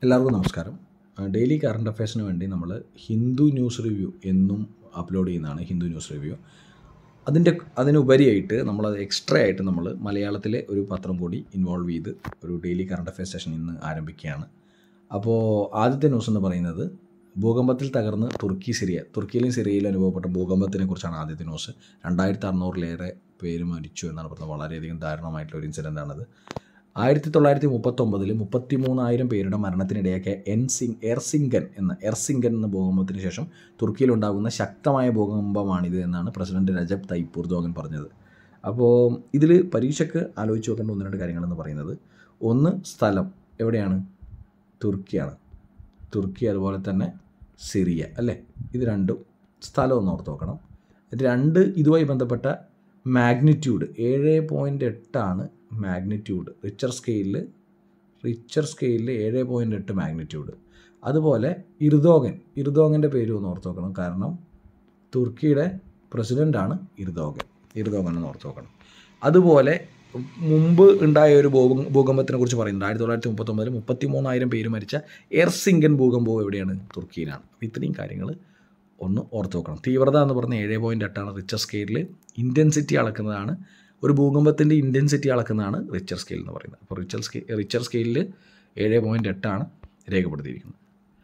എല്ലാവർക്കും നമസ്കാരം daily current അഫയേഴ്സിന് വേണ്ടി നമ്മൾ ഹിന്ദു ന്യൂസ് റിവ്യൂ എന്നും അപ്ലോഡ് ചെയ്യുന്നതാണ് ഹിന്ദു ന്യൂസ് റിവ്യൂ അതിൻ്റെ അതിനുപരിയായിട്ട് നമ്മളത് എക്സ്ട്രാ ആയിട്ട് നമ്മൾ മലയാളത്തിലെ ഒരു പത്രം കൂടി ഇൻവോൾവ് ചെയ്ത് ഒരു ഡെയിലി കറണ്ട് അഫയേഴ്സ് സെഷൻ ഇന്ന് ആരംഭിക്കുകയാണ് അപ്പോൾ ആദ്യത്തെ ന്യൂസ് എന്ന് പറയുന്നത് ഭൂകമ്പത്തിൽ തകർന്ന് തുർക്കി സിറിയ തുർക്കിയിലും സിറിയയിലും അനുഭവപ്പെട്ട ഭൂകമ്പത്തിനെ കുറിച്ചാണ് ആദ്യത്തെ ന്യൂസ് രണ്ടായിരത്തി അറുന്നൂറിലേറെ പേര് മരിച്ചു എന്നാണ് പറയുന്നത് വളരെയധികം ദാരുണമായിട്ടുള്ള ഒരു ഇൻസിഡൻ്റ് ആണത് ആയിരത്തി തൊള്ളായിരത്തി മുപ്പത്തൊമ്പതിൽ മുപ്പത്തി മൂന്നായിരം പേരുടെ മരണത്തിനിടയാക്കിയ എൻസിങ് എർസിംഗൻ എന്ന എർസിംഗൻ എന്ന ഭൂകമ്പത്തിന് ശേഷം തുർക്കിയിലുണ്ടാകുന്ന ശക്തമായ ഭൂകമ്പമാണിത് എന്നാണ് പ്രസിഡന്റ് രജബ് തയ്പ് ഉർദോഗൻ പറഞ്ഞത് അപ്പോൾ ഇതിൽ പരീക്ഷയ്ക്ക് ആലോചിച്ച് നോക്കേണ്ട ഒന്ന് രണ്ട് കാര്യങ്ങളെന്ന് പറയുന്നത് ഒന്ന് സ്ഥലം എവിടെയാണ് തുർക്കിയാണ് തുർക്കി അതുപോലെ തന്നെ സിറിയ അല്ലേ ഇത് രണ്ടും സ്ഥലം ഒന്ന് ഓർത്ത് നോക്കണം രണ്ട് ഇതുമായി ബന്ധപ്പെട്ട മാഗ്നിറ്റ്യൂഡ് ഏഴ് പോയിൻ്റ് എട്ടാണ് മാഗ്നിറ്റ്യൂഡ് റിച്ചർ സ്കെയിലിൽ റിച്ചർ സ്കെയിലിൽ ഏഴ് പോയിൻ്റ് എട്ട് മാഗ്നിറ്റ്യൂഡ് അതുപോലെ ഇർദോഗൻ ഇർദോഗൻ്റെ പേര് ഒന്ന് ഓർത്ത് നോക്കണം കാരണം തുർക്കിയുടെ പ്രസിഡൻ്റാണ് ഇർദോഗൻ ഇർദോഗൻ എന്ന് ഓർത്ത് നോക്കണം അതുപോലെ മുമ്പ് ഉണ്ടായ ഒരു ഭൂക ഭൂകമ്പത്തിനെ കുറിച്ച് പറയുന്നുണ്ട് ആയിരത്തി തൊള്ളായിരത്തി മുപ്പത്തൊമ്പതിൽ മുപ്പത്തി മൂന്നായിരം പേര് മരിച്ച എർസിംഗൻ ഭൂകമ്പവും എവിടെയാണ് തുർക്കിയിലാണ് അപ്പോൾ ഇത്രയും കാര്യങ്ങൾ ഒന്ന് ഓർത്ത് നോക്കണം തീവ്രത എന്ന് പറഞ്ഞ ഏഴ് പോയിൻ്റ് എട്ടാണ് റിച്ചർ സ്കെയിലിൽ ഇൻറ്റൻസിറ്റി അളക്കുന്നതാണ് ഒരു ഭൂകമ്പത്തിൻ്റെ ഇൻറ്റൻസിറ്റി അളക്കുന്നതാണ് റിച്ചർ സ്കെയിൽ എന്ന് പറയുന്നത് അപ്പോൾ റിച്ചർ സ്കെ റിച്ചർ സ്കെയിലിൽ ഏഴ് പോയിൻ്റ് എട്ടാണ് രേഖപ്പെടുത്തിയിരിക്കുന്നത്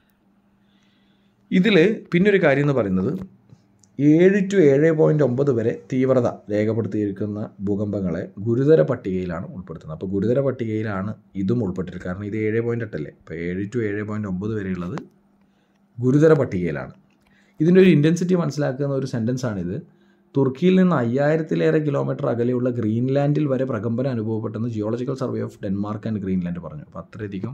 ഇതിൽ പിന്നൊരു കാര്യം എന്ന് പറയുന്നത് ഏഴ് ടു ഏഴ് പോയിൻറ്റ് ഒമ്പത് വരെ തീവ്രത രേഖപ്പെടുത്തിയിരിക്കുന്ന ഭൂകമ്പങ്ങളെ ഗുരുതര പട്ടികയിലാണ് ഉൾപ്പെടുത്തുന്നത് അപ്പോൾ ഗുരുതര പട്ടികയിലാണ് ഇതും ഉൾപ്പെട്ടിരിക്കുന്നത് കാരണം ഇത് ഏഴ് പോയിൻ്റ് എട്ടല്ലേ അപ്പോൾ ഏഴ് ടു ഏഴ് പോയിൻറ്റ് ഒമ്പത് വരെയുള്ളത് ഗുരുതര പട്ടികയിലാണ് ഇതിൻ്റെ ഒരു ഇൻറ്റൻസിറ്റി മനസ്സിലാക്കുന്ന ഒരു സെൻറ്റൻസാണിത് തുർക്കിയിൽ നിന്ന് അയ്യായിരത്തിലേറെ കിലോമീറ്റർ അകലെയുള്ള ഗ്രീൻലാൻഡിൽ വരെ പ്രകമ്പനം അനുഭവപ്പെട്ടെന്ന് geological survey of Denmark and Greenland പറഞ്ഞു അപ്പോൾ അത്രയധികം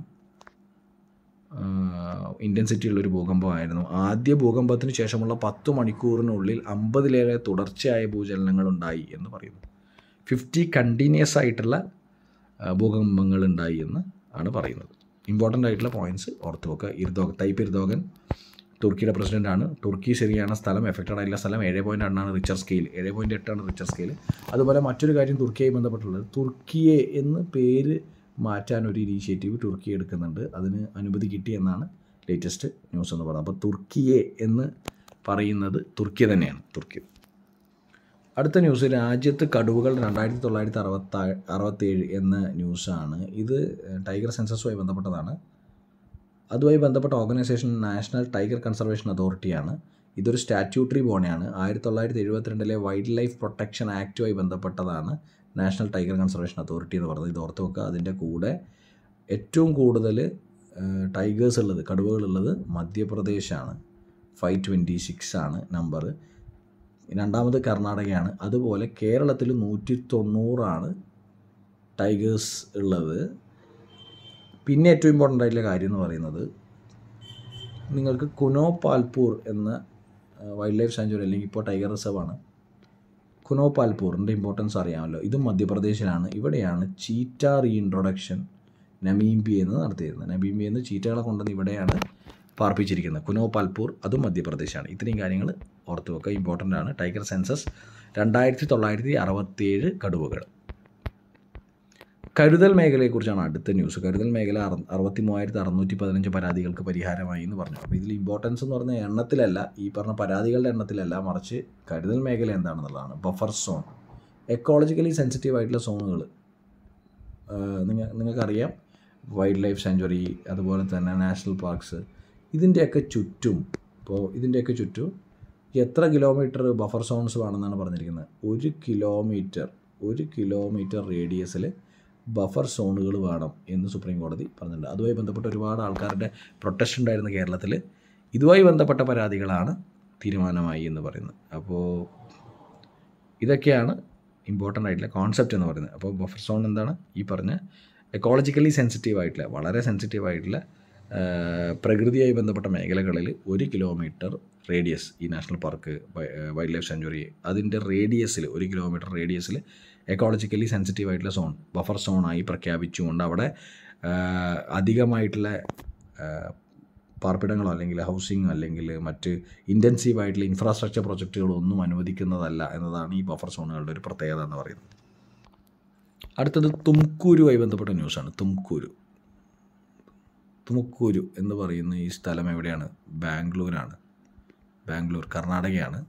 ഇൻറ്റൻസിറ്റി ഉള്ളൊരു ഭൂകമ്പമായിരുന്നു ആദ്യ ഭൂകമ്പത്തിന് ശേഷമുള്ള പത്ത് മണിക്കൂറിനുള്ളിൽ അമ്പതിലേറെ തുടർച്ചയായ ഭൂചലനങ്ങൾ ഉണ്ടായി എന്ന് പറയുന്നു ഫിഫ്റ്റി കണ്ടിന്യൂസ് ആയിട്ടുള്ള ഭൂകമ്പങ്ങൾ ഉണ്ടായി എന്ന് ആണ് പറയുന്നത് ഇമ്പോർട്ടൻ്റ് ആയിട്ടുള്ള പോയിൻറ്റ്സ് ഓർത്ത് വെക്കുക ഇർദോഗൻ തൈപ്പ് ഇർദോഗൻ തുർക്കിയുടെ പ്രസിഡൻ്റാണ് തുർക്കി ശരിയാണ് സ്ഥലം എഫക്റ്റഡ് ആയിട്ടുള്ള സ്ഥലം ഏഴ് പോയിൻ്റ് രണ്ടാണ് റിച്ചർ സ്കെയിൽ ഏഴ് പോയിൻ്റ് എട്ടാണ് റിച്ചർ സ്കെയിൽ അതുപോലെ മറ്റൊരു കാര്യം തുർക്കിയായി ബന്ധപ്പെട്ടുള്ളത് തുർക്കിയെ എന്ന് പേര് മാറ്റാൻ ഒരു ഇനീഷ്യേറ്റീവ് തുർക്കി എടുക്കുന്നുണ്ട് അതിന് അനുമതി കിട്ടി എന്നാണ് ലേറ്റസ്റ്റ് ന്യൂസ് എന്ന് പറയുന്നത് അപ്പോൾ തുർക്കിയെ എന്ന് പറയുന്നത് തുർക്കി തന്നെയാണ് തുർക്കി അടുത്ത ന്യൂസ് രാജ്യത്ത് കടുവകൾ രണ്ടായിരത്തി തൊള്ളായിരത്തി അറുപത്താ അറുപത്തേഴ് എന്ന ന്യൂസാണ് ഇത് ടൈഗർ സെൻസസുമായി ബന്ധപ്പെട്ടതാണ് അതുമായി ബന്ധപ്പെട്ട ഓർഗനൈസേഷൻ നാഷണൽ ടൈഗർ കൺസർവേഷൻ അതോറിറ്റിയാണ് ഇതൊരു സ്റ്റാറ്റ്യൂട്ടറി ബോണിയാണ് ആയിരത്തി തൊള്ളായിരത്തി എഴുപത്തിരണ്ടിലെ വൈൽഡ് ലൈഫ് പ്രൊട്ടക്ഷൻ ആക്റ്റുമായി ബന്ധപ്പെട്ടതാണ് നാഷണൽ ടൈഗർ കൺസർവേഷൻ അതോറിറ്റി എന്ന് പറയുന്നത് ഇത് ഓർത്ത് വെക്കുക അതിൻ്റെ കൂടെ ഏറ്റവും കൂടുതൽ ടൈഗേഴ്സ് ഉള്ളത് കടുവകളുള്ളത് മധ്യപ്രദേശാണ് ഫൈവ് ട്വൻറ്റി സിക്സ് ആണ് നമ്പർ രണ്ടാമത് കർണാടകയാണ് അതുപോലെ കേരളത്തിൽ നൂറ്റി തൊണ്ണൂറാണ് ടൈഗേഴ്സ് ഉള്ളത് പിന്നെ ഏറ്റവും ഇമ്പോർട്ടൻ്റ് ആയിട്ടുള്ള കാര്യം എന്ന് പറയുന്നത് നിങ്ങൾക്ക് കുനോ പാൽപൂർ എന്ന വൈൽഡ് ലൈഫ് സാഞ്ചുറി അല്ലെങ്കിൽ ഇപ്പോൾ ടൈഗർ റിസർവ് ആണ് കുനോ പാൽപൂറിൻ്റെ ഇമ്പോർട്ടൻസ് അറിയാമല്ലോ ഇതും മധ്യപ്രദേശിലാണ് ഇവിടെയാണ് ചീറ്റ റീഇൻട്രൊഡക്ഷൻ നമീംബിയ എന്ന് നടത്തിയിരുന്നത് നമീംബിയ എന്ന് ചീറ്റകളെ കൊണ്ടുവന്ന് ഇവിടെയാണ് പാർപ്പിച്ചിരിക്കുന്നത് കുനോ പാൽപൂർ അതും മധ്യപ്രദേശാണ് ഇത്രയും കാര്യങ്ങൾ ഓർത്ത് വെക്കുക ഇമ്പോർട്ടൻ്റ് ആണ് ടൈഗർ സെൻസസ് രണ്ടായിരത്തി തൊള്ളായിരത്തി അറുപത്തേഴ് കടുവകൾ കരുതൽ മേഖലയെക്കുറിച്ചാണ് അടുത്ത ന്യൂസ് കരുതൽ മേഖല അറു അറുപത്തി മൂവായിരത്തി അറുന്നൂറ്റി പതിനഞ്ച് പരാതികൾക്ക് പരിഹാരമായി എന്ന് പറഞ്ഞു അപ്പോൾ ഇതിൽ ഇമ്പോർട്ടൻസ് എന്ന് പറഞ്ഞ എണ്ണത്തിലല്ല ഈ പറഞ്ഞ പരാതികളുടെ എണ്ണത്തിലല്ല മറിച്ച് കരുതൽ മേഖല എന്താണെന്നുള്ളതാണ് ബഫർ സോൺ എക്കോളജിക്കലി സെൻസിറ്റീവ് ആയിട്ടുള്ള സോണുകൾ നിങ്ങൾ നിങ്ങൾക്കറിയാം വൈൽഡ് ലൈഫ് സാഞ്ചുറി അതുപോലെ തന്നെ നാഷണൽ പാർക്സ് ഇതിൻ്റെയൊക്കെ ചുറ്റും ഇപ്പോൾ ഇതിൻ്റെയൊക്കെ ചുറ്റും എത്ര കിലോമീറ്റർ ബഫർ സോൺസ് വേണമെന്നാണ് പറഞ്ഞിരിക്കുന്നത് ഒരു കിലോമീറ്റർ ഒരു കിലോമീറ്റർ റേഡിയസിൽ ബഫർ സോണുകൾ വേണം എന്ന് സുപ്രീം കോടതി പറഞ്ഞിട്ടുണ്ട് അതുമായി ബന്ധപ്പെട്ട് ഒരുപാട് ആൾക്കാരുടെ പ്രൊട്ടസ്റ്റ് ഉണ്ടായിരുന്ന കേരളത്തിൽ ഇതുമായി ബന്ധപ്പെട്ട പരാതികളാണ് തീരുമാനമായി എന്ന് പറയുന്നത് അപ്പോൾ ഇതൊക്കെയാണ് ഇമ്പോർട്ടൻ്റ് ആയിട്ടുള്ള കോൺസെപ്റ്റ് എന്ന് പറയുന്നത് അപ്പോൾ ബഫർ സോൺ എന്താണ് ഈ പറഞ്ഞ എക്കോളജിക്കലി സെൻസിറ്റീവ് ആയിട്ടുള്ള വളരെ സെൻസിറ്റീവ് ആയിട്ടുള്ള പ്രകൃതിയായി ബന്ധപ്പെട്ട മേഖലകളിൽ ഒരു കിലോമീറ്റർ റേഡിയസ് ഈ national park wild life sanctuary അതിൻ്റെ റേഡിയസിൽ ഒരു കിലോമീറ്റർ റേഡിയസിൽ എക്കോളജിക്കലി സെൻസിറ്റീവ് ആയിട്ടുള്ള സോൺ ബഫർ സോണായി പ്രഖ്യാപിച്ചുകൊണ്ട് അവിടെ അധികമായിട്ടുള്ള പാർപ്പിടങ്ങളോ അല്ലെങ്കിൽ ഹൗസിങ്ങോ അല്ലെങ്കിൽ മറ്റ് ഇൻറ്റൻസീവ് ആയിട്ടുള്ള ഇൻഫ്രാസ്ട്രക്ചർ പ്രൊജക്റ്റുകളോ ഒന്നും അനുവദിക്കുന്നതല്ല എന്നതാണ് ഈ ബഫർ സോണുകളുടെ ഒരു പ്രത്യേകത എന്ന് പറയുന്നത് അടുത്തത് തുംകൂരുമായി ബന്ധപ്പെട്ട ന്യൂസാണ് തുംകൂരു തുമുക്കൂരു എന്ന് പറയുന്ന ഈ സ്ഥലം എവിടെയാണ് ബാംഗ്ലൂരാണ് ബാംഗ്ലൂർ കർണാടകയാണ്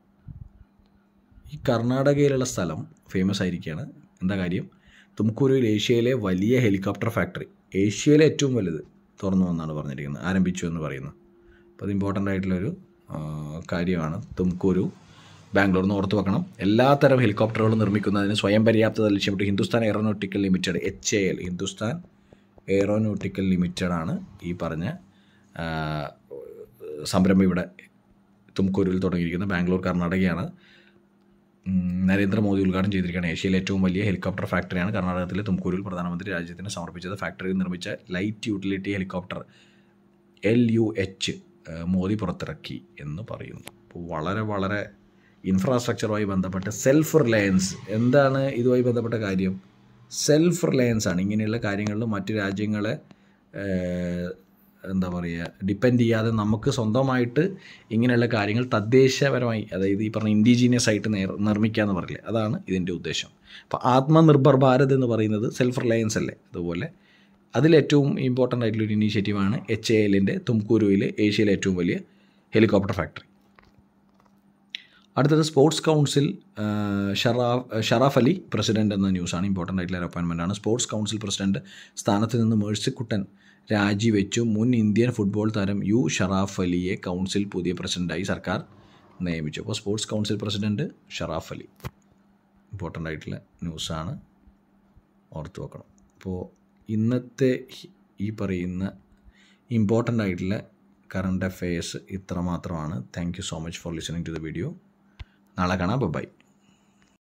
ഈ കർണാടകയിലുള്ള സ്ഥലം ഫേമസ് ആയിരിക്കുകയാണ് എന്താ കാര്യം തുമുക്കൂരുവിൽ ഏഷ്യയിലെ വലിയ ഹെലികോപ്റ്റർ ഫാക്ടറി ഏഷ്യയിലെ ഏറ്റവും വലുത് തുറന്നു എന്നാണ് പറഞ്ഞിരിക്കുന്നത് ആരംഭിച്ചു എന്ന് പറയുന്നു അപ്പോൾ അത് ഇമ്പോർട്ടൻ്റ് ആയിട്ടുള്ളൊരു ആ, കാര്യമാണ് തുമുക്കൂരു ബാംഗ്ലൂർ എന്ന് ഓർത്ത് വെക്കണം എല്ലാത്തരം ഹെലികോപ്റ്ററുകളും നിർമ്മിക്കുന്നതിന് സ്വയം പര്യാപ്തത ലക്ഷ്യമിട്ട് Hindustan aeronautical limited H A L Hindustan aeronautical limited ആണ് ഈ പറഞ്ഞ ആ, സംരംഭം ഇവിടെ തുമുക്കൂരിൽ തുടങ്ങിയിരിക്കുന്നത് ബാംഗ്ലൂർ കർണാടകയാണ് ഉം, നരേന്ദ്രമോദി ഉദ്ഘാടനം ചെയ്തിരിക്കുകയാണ് ഏഷ്യയിലെ ഏറ്റവും വലിയ ഹെലികോപ്റ്റർ ഫാക്ടറിയാണ് കർണാടകത്തിലെ തുംകൂരിൽ പ്രധാനമന്ത്രി രാജ്യത്തിന് സമർപ്പിച്ചത് ഫാക്ടറിയിൽ നിർമ്മിച്ച light utility helicopter L U H Modi പുറത്തിറക്കി എന്ന് പറയുന്നു അപ്പോൾ വളരെ വളരെ ഇൻഫ്രാസ്ട്രക്ചറുമായി ബന്ധപ്പെട്ട് സെൽഫ് റിലയൻസ് എന്താണ് ഇതുമായി ബന്ധപ്പെട്ട കാര്യം സെൽഫ് റിലയൻസ് ആണ് ഇങ്ങനെയുള്ള കാര്യങ്ങളിൽ മറ്റ് രാജ്യങ്ങളെ ഏഹ്, എന്താ പറയുക ഡിപ്പെൻഡ് ചെയ്യാതെ നമുക്ക് സ്വന്തമായിട്ട് ഇങ്ങനെയുള്ള കാര്യങ്ങൾ തദ്ദേശപരമായി അതായത് ഈ പറഞ്ഞ ഇൻഡിജീനിയസ് ആയിട്ട് നേർ നിർമ്മിക്കുക എന്ന് പറയില്ലേ അതാണ് ഇതിൻ്റെ ഉദ്ദേശം അപ്പോൾ ആത്മനിർഭർ ഭാരത് എന്ന് പറയുന്നത് സെൽഫ് റിലയൻസ് അല്ലേ അതുപോലെ അതിലേറ്റവും ഇമ്പോർട്ടൻ്റ് ആയിട്ടുള്ളൊരു ഇനീഷ്യേറ്റീവാണ് എച്ച് എ എല്ലിൻ്റെ തുംകൂരുവിലെ ഏഷ്യയിലെ ഏറ്റവും വലിയ ഹെലികോപ്റ്റർ ഫാക്ടറി അടുത്തത് സ്പോർട്സ് കൗൺസിൽ ആ, ഷറാഫ് ഷറാഫ് അലി പ്രസിഡന്റ് എന്ന ന്യൂസാണ് ഇമ്പോർട്ടൻ്റ് ആയിട്ടുള്ള ഒരു appointment ആണ് സ്പോർട്സ് കൗൺസിൽ പ്രസിഡന്റ് സ്ഥാനത്ത് നിന്ന് മേഴ്സിക്കുട്ടൻ രാജിവെച്ചു മുൻ ഇന്ത്യൻ ഫുട്ബോൾ താരം യു ഷറാഫ് അലിയെ കൗൺസിൽ പുതിയ പ്രസിഡന്റായി സർക്കാർ നിയമിച്ചു അപ്പോൾ sports council president Sharaf Ali important ആയിട്ടുള്ള ന്യൂസാണ് ഓർത്ത് വെക്കണം അപ്പോൾ ഇന്നത്തെ ഹി- ഈ പറയുന്ന ഇമ്പോർട്ടൻ്റ് ആയിട്ടുള്ള കറണ്ട് അഫയേഴ്സ് ഇത്ര മാത്രമാണ് thank you so much for listening to the video നാളെ കാണാം ബൈ